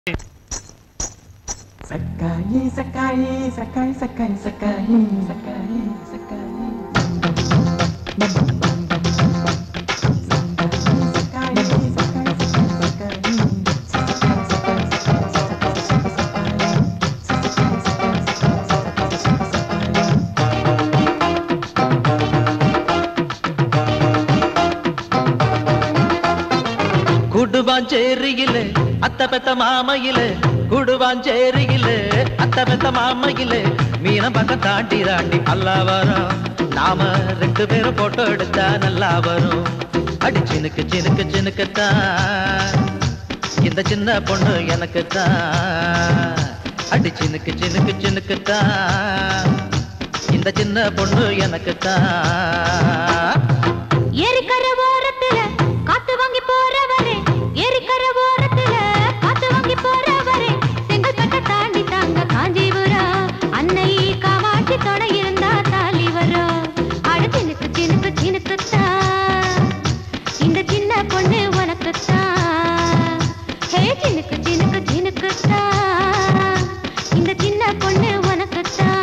Sakai, sakai, sakai, sakai, sakai, sakai, sakai. குடுவாஞ்சேரியில அத்த பெத்த மாமையில குடுவாஞ்சேரியில அத்த பெத்த மாமையில மீன பக்கம் தாண்டி தாண்டி பல்லா வரும் நாம ரெண்டு பேரும் போட்டோ எடுத்தா நல்லா வரும் அடி சினுக்கு சினுக்கு சினுக்குத்தான் இந்த சின்ன பொண்ணு எனக்கு தான் அடி சினுக்கு சினுக்கு சினுக்குத்தான் இந்த சின்ன பொண்ணு எனக்கு தான் ஏரிக்கர ஓரத்துல காத்து வாங்கி போறவரே ஏரிக்கர ஓரத்துல காத்து வாங்கி போறவரே செங்கல்பட்ட தாண்டி தாங்க காஞ்சிபுரம் அன்னை காமாட்சி துணை இருந்தா தாலி வரும் அட சினுக்கு சினுக்கு சினுக்குத்தான் இந்த சின்ன பொண்ணு உனக்குத்தான் ஹே சினுக்கு சினுக்கு சினுக்குத்தான் இந்த சின்ன பொண்ணு உனக்குத்தான்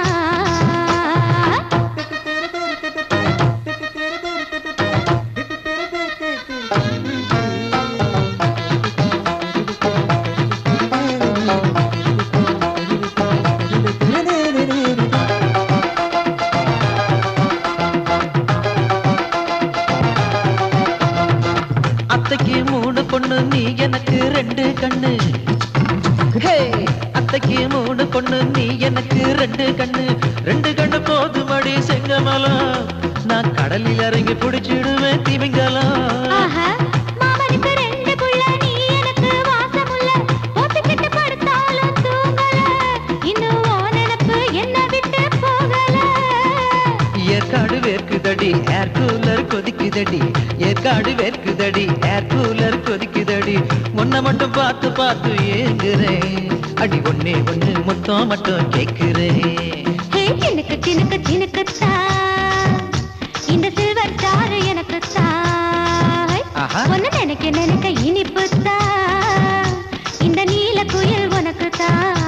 அத்தைக்கு மூணு பொண்ணு நீ எனக்கு ரெண்டு கண்ணு ஹே அத்தைக்கு மூணு பொண்ணு நீ எனக்கு ரெண்டு கண்ணு ரெண்டு கண்ணு போதுமடி செங்கமலம் நான் கடலில் இறங்கி பிடிச்சிடுவேன் திமிங்கலம் ஆஹா, மாமனுக்கு ரெண்டு புள்ள, நீ எனக்கு வாசமுள்ள. போத்திக்கிட்டு படுத்தாலும் தூங்கல. இன்னும் உன் நினப்பு என்னை விட்டு போகல. ஏற்காடு வேர்க்குதடி ஏர் கூலர் கொதிக்குதடி ஏற்காடு வேர்க்குதடி ஏர் கூலர் கொதிக்குதடி உன்னை மட்டும் பார்த்து பார்த்து ஏங்குறேன் அடி ஒண்ணே ஒண்ணு மொத்தம் மட்டும் கேக்குறேன் ஹே, சினுக்கு, சினுக்கு, சினுக்குத்தான். இந்த சில்வர் ஸ்டார் எனக்குத்தான். ஆஹா. உன்னை நினைக்க நினைக்க இனிப்புத்தான். இந்த நீல குயில் உனக்குத்தான்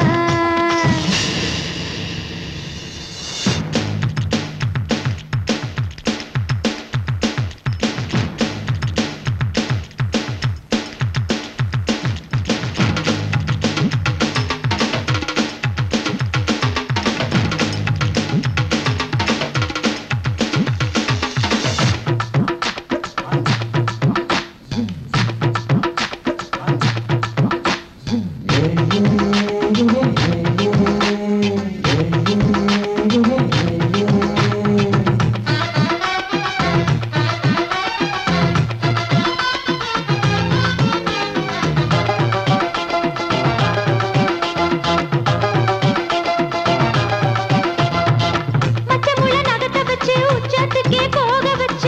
மச்சமுள்ள நகத்தை வச்சு உச்சத்துக்கே போக வச்ச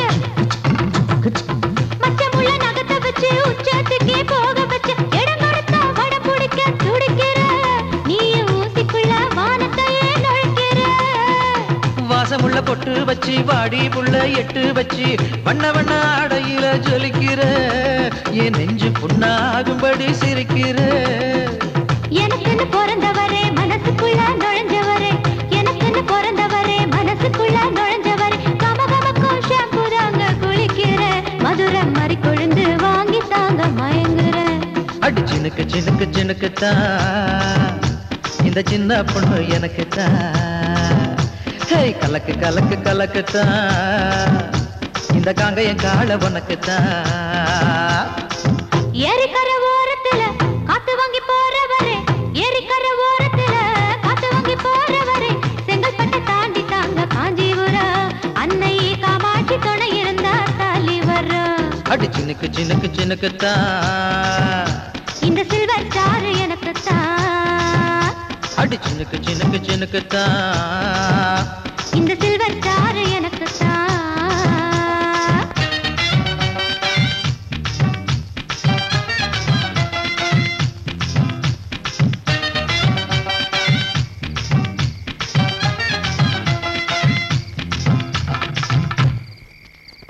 மச்சமுள்ள நகத்தை வச்சு உச்சத்துக்கே போக வச்ச இடம் கொடுத்தா வட பிடிக்க துடிக்கிற நீ ஊசிக்குள்ள வானத்தையே நுழைக்கிற வாசமுள்ள பொட்டு வச்சு வாடி புள்ள எட்டு வச்சு வண்ண வண்ண ஆடையில ஜொலிக்கிற என் நெஞ்சு புண்ணாகும்படி சிரிக்கிற எனக்குன்னு பிறந்தவரே மனசுக்குள்ள நுழைஞ்சவரே எனக்குன்னு பிறந்தவரே மனசுக்குள்ள நுழைஞ்சவரே கம கமக்கும் ஷாம்பு தாங்க குளிக்கிற மதுரம் மாதிரி கொழுந்து வாங்கி தாங்க மயங்குற அடி சினுக்கு சினுக்கு சினுக்கு தான் இந்த சின்ன பொண்ணு எனக்கு தான் ஹே கலக்கு கலக்கு கலக்கு தான் இந்த காங்கையன் கால உனக்கு தான் ஏரிக்கர ஓரத்துல காத்து வாங்கி போறவரே ஏரிக்கர ஓரத்துல காத்து வாங்கி போறவரே செங்கல்பட்டை தாண்டி தாங்க காஞ்சிபுரம் அன்னை காமாட்சி துணை இருந்தா தாலி வரும் அடி சினுக்கு சினுக்கு சினுக்கு தான் இந்த சில்வர் ஸ்டார் எனக்கு தான் அடி சினுக்கு சினுக்கு சினுக்கு தான் இந்த